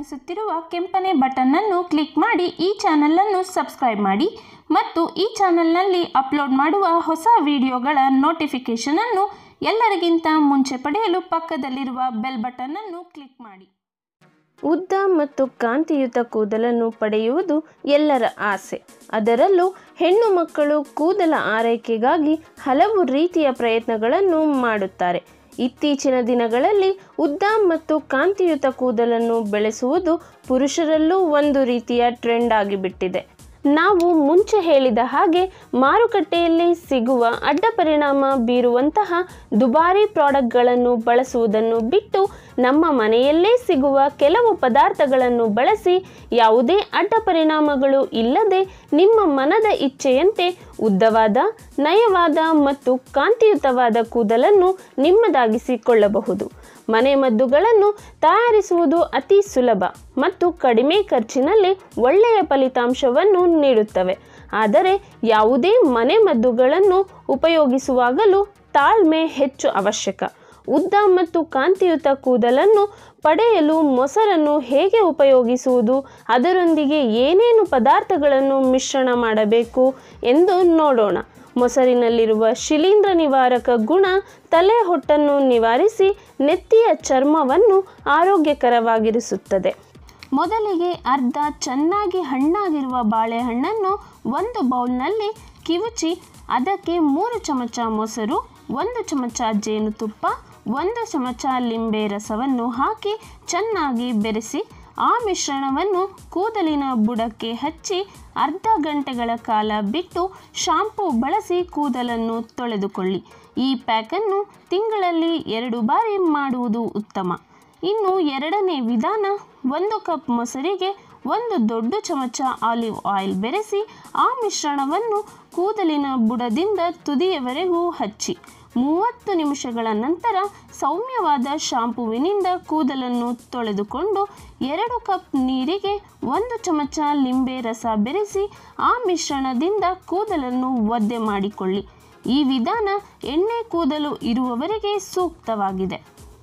ಕಾಣಿಸುತ್ತಿರುವ ಕೆಂಪನೆ ಬಟನ್ ಅನ್ನು ಕ್ಲಿಕ್ ಮಾಡಿ ಈ ಚಾನಲ್ ಅನ್ನು ಸಬ್ಸ್ಕ್ರೈಬ್ ಮಾಡಿ ಮತ್ತು ಈ ಚಾನಲ್ನಲ್ಲಿ ಅಪ್ಲೋಡ್ ಮಾಡುವ ಹೊಸ ವಿಡಿಯೋಗಳ ನೋಟಿಫಿಕೇಶನ್ ಅನ್ನು ಎಲ್ಲರಿಗಿಂತ ಮುಂಚೆ ಪಡೆಯಲು ಪಕ್ಕದಲ್ಲಿರುವ ಬೆಲ್ ಬಟನ್ ಅನ್ನು ಕ್ಲಿಕ್ ಮಾಡಿ ಉದ್ದ ಮತ್ತು ಕಾಂತಿಯುತ ಕೂದಲನ್ನು ಪಡೆಯುವುದು ಎಲ್ಲರ ಆಸೆ ಅದರಲ್ಲೂ ಹೆಣ್ಣು ಮಕ್ಕಳು ಕೂದಲ ಆರೈಕೆಗಾಗಿ ಹಲವು ರೀತಿಯ ಪ್ರಯತ್ನಗಳನ್ನು ಮಾಡುತ್ತಾರೆ ಇತ್ತೀಚಿನ ದಿನಗಳಲ್ಲಿ ಉದ್ದ ಮತ್ತು ಕಾಂತಿಯುತ ಕೂದಲನ್ನು ಬೆಳೆಸುವುದು ಪುರುಷರಲ್ಲೂ ಒಂದು ರೀತಿಯ ಟ್ರೆಂಡ್ ಆಗಿಬಿಟ್ಟಿದೆ ನಾವು ಮುಂಚೆ ಹೇಳಿದ ಹಾಗೆ ಮಾರುಕಟ್ಟೆಯಲ್ಲಿ ಸಿಗುವ ಅಡ್ಡ ಪರಿಣಾಮ ಬೀರುವಂತಹ ದುಬಾರಿ ಪ್ರಾಡಕ್ಟ್ಗಳನ್ನು ಬಳಸುವುದನ್ನು ಬಿಟ್ಟು ನಮ್ಮ ಮನೆಯಲ್ಲೇ ಸಿಗುವ ಕೆಲವು ಪದಾರ್ಥಗಳನ್ನು ಬಳಸಿ ಯಾವುದೇ ಅಡ್ಡ ಪರಿಣಾಮಗಳು ಇಲ್ಲದೆ ನಿಮ್ಮ ಮನದ ಇಚ್ಛೆಯಂತೆ ಉದ್ದವಾದ ನಯವಾದ ಮತ್ತು ಕಾಂತಿಯುತವಾದ ಕೂದಲನ್ನು ನಿಮ್ಮದಾಗಿಸಿಕೊಳ್ಳಬಹುದು ಮನೆಮದ್ದುಗಳನ್ನು ತಯಾರಿಸುವುದು ಅತಿ ಸುಲಭ ಮತ್ತು ಕಡಿಮೆ ಖರ್ಚಿನಲ್ಲಿ ಒಳ್ಳೆಯ ಫಲಿತಾಂಶವನ್ನು ನೀಡುತ್ತವೆ ಆದರೆ ಯಾವುದೇ ಮನೆಮದ್ದುಗಳನ್ನು ಉಪಯೋಗಿಸುವಾಗಲೂ ತಾಳ್ಮೆ ಹೆಚ್ಚು ಅವಶ್ಯಕ ಉದ್ದ ಮತ್ತು ಕಾಂತಿಯುತ ಕೂದಲನ್ನು ಪಡೆಯಲು ಮೊಸರನ್ನು ಹೇಗೆ ಉಪಯೋಗಿಸುವುದು ಅದರೊಂದಿಗೆ ಏನೇನು ಪದಾರ್ಥಗಳನ್ನು ಮಿಶ್ರಣ ಮಾಡಬೇಕು ಎಂದು ನೋಡೋಣ ಮೊಸರಿನಲ್ಲಿರುವ ಶಿಲೀಂಧ್ರ ನಿವಾರಕ ಗುಣ ತಲೆ ಹೊಟ್ಟನ್ನು ನಿವಾರಿಸಿ ನೆತ್ತಿಯ ಚರ್ಮವನ್ನು ಆರೋಗ್ಯಕರವಾಗಿರಿಸುತ್ತದೆ ಮೊದಲಿಗೆ ಅರ್ಧ ಚೆನ್ನಾಗಿ ಹಣ್ಣಾಗಿರುವ ಬಾಳೆಹಣ್ಣನ್ನು ಒಂದು ಬೌಲ್ನಲ್ಲಿ ಕಿವುಚಿ ಅದಕ್ಕೆ ಮೂರು ಚಮಚ ಮೊಸರು ಒಂದು ಚಮಚ ಜೇನುತುಪ್ಪ ಒಂದು ಚಮಚ ಲಿಂಬೆ ರಸವನ್ನು ಹಾಕಿ ಚೆನ್ನಾಗಿ ಬೆರೆಸಿ ಆ ಮಿಶ್ರಣವನ್ನು ಕೂದಲಿನ ಬುಡಕ್ಕೆ ಹಚ್ಚಿ ಅರ್ಧ ಗಂಟೆಗಳ ಕಾಲ ಬಿಟ್ಟು ಶಾಂಪೂ ಬಳಸಿ ಕೂದಲನ್ನು ತೊಳೆದುಕೊಳ್ಳಿ ಈ ಪ್ಯಾಕನ್ನು ತಿಂಗಳಲ್ಲಿ ಎರಡು ಬಾರಿ ಮಾಡುವುದು ಉತ್ತಮ ಇನ್ನು ಎರಡನೇ ವಿಧಾನ ಒಂದು ಕಪ್ ಮೊಸರಿಗೆ ಒಂದು ದೊಡ್ಡ ಚಮಚ ಆಲಿವ್ ಆಯಿಲ್ ಬೆರೆಸಿ ಆ ಮಿಶ್ರಣವನ್ನು ಕೂದಲಿನ ಬುಡದಿಂದ ತುದಿಯವರೆಗೂ ಹಚ್ಚಿ ಮೂವತ್ತು ನಿಮಿಷಗಳ ನಂತರ ಸೌಮ್ಯವಾದ ಶಾಂಪುವಿನಿಂದ ಕೂದಲನ್ನು ತೊಳೆದುಕೊಂಡು ಎರಡು ಕಪ್ ನೀರಿಗೆ ಒಂದು ಚಮಚ ಲಿಂಬೆ ರಸ ಬೆರೆಸಿ ಆ ಮಿಶ್ರಣದಿಂದ ಕೂದಲನ್ನು ಒದ್ದೆ ಮಾಡಿಕೊಳ್ಳಿ ಈ ವಿಧಾನ ಎಣ್ಣೆ ಕೂದಲು ಇರುವವರೆಗೆ ಸೂಕ್ತವಾಗಿದೆ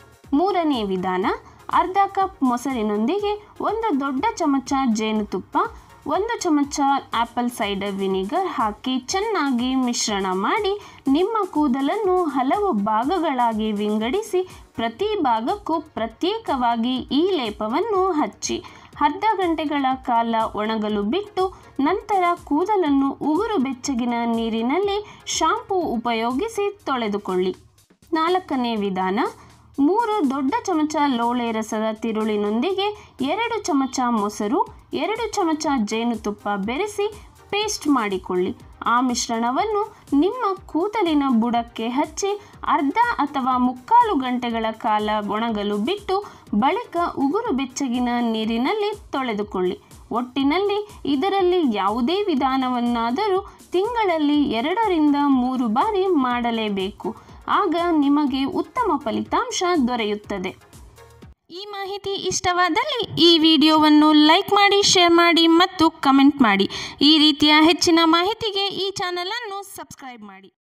ಮೂರನೇ ವಿಧಾನ ಅರ್ಧ ಕಪ್ ಮೊಸರಿನೊಂದಿಗೆ ಒಂದು ದೊಡ್ಡ ಚಮಚ ಜೇನುತುಪ್ಪ ಒಂದು ಚಮಚ ಆ್ಯಪಲ್ ಸೈಡರ್ ವಿನಿಗರ್ ಹಾಕಿ ಚೆನ್ನಾಗಿ ಮಿಶ್ರಣ ಮಾಡಿ ನಿಮ್ಮ ಕೂದಲನ್ನು ಹಲವು ಭಾಗಗಳಾಗಿ ವಿಂಗಡಿಸಿ ಪ್ರತಿ ಭಾಗಕ್ಕೂ ಪ್ರತ್ಯೇಕವಾಗಿ ಈ ಲೇಪವನ್ನು ಹಚ್ಚಿ ಅರ್ಧ ಗಂಟೆಗಳ ಕಾಲ ಒಣಗಲು ಬಿಟ್ಟು ನಂತರ ಕೂದಲನ್ನು ಉಗುರು ಬೆಚ್ಚಗಿನ ನೀರಿನಲ್ಲಿ ಶಾಂಪೂ ಉಪಯೋಗಿಸಿ ತೊಳೆದುಕೊಳ್ಳಿ ನಾಲ್ಕನೇ ವಿಧಾನ ಮೂರು ದೊಡ್ಡ ಚಮಚ ಲೋಳೆ ರಸದ ತಿರುಳಿನೊಂದಿಗೆ ಎರಡು ಚಮಚ ಮೊಸರು ಎರಡು ಚಮಚ ಜೇನುತುಪ್ಪ ಬೆರೆಸಿ ಪೇಸ್ಟ್ ಮಾಡಿಕೊಳ್ಳಿ ಆ ಮಿಶ್ರಣವನ್ನು ನಿಮ್ಮ ಕೂದಲಿನ ಬುಡಕ್ಕೆ ಹಚ್ಚಿ ಅರ್ಧ ಅಥವಾ ಮುಕ್ಕಾಲು ಗಂಟೆಗಳ ಕಾಲ ಒಣಗಲು ಬಿಟ್ಟು ಬಳಿಕ ಉಗುರು ಬೆಚ್ಚಗಿನ ನೀರಿನಲ್ಲಿ ತೊಳೆದುಕೊಳ್ಳಿ ಒಟ್ಟಿನಲ್ಲಿ ಇದರಲ್ಲಿ ಯಾವುದೇ ವಿಧಾನವನ್ನಾದರೂ ತಿಂಗಳಲ್ಲಿ ಎರಡರಿಂದ ಮೂರು ಬಾರಿ ಮಾಡಲೇಬೇಕು ಆಗ ನಿಮಗೆ ಉತ್ತಮ ಫಲಿತಾಂಶ ದೊರೆಯುತ್ತದೆ ಈ ಮಾಹಿತಿ ಇಷ್ಟವಾದಲ್ಲಿ ಈ ವಿಡಿಯೋವನ್ನು ಲೈಕ್ ಮಾಡಿ ಶೇರ್ ಮಾಡಿ ಮತ್ತು ಕಮೆಂಟ್ ಮಾಡಿ ಈ ರೀತಿಯ ಹೆಚ್ಚಿನ ಮಾಹಿತಿಗೆ ಈ ಚಾನಲನ್ನು ಸಬ್ಸ್ಕ್ರೈಬ್ ಮಾಡಿ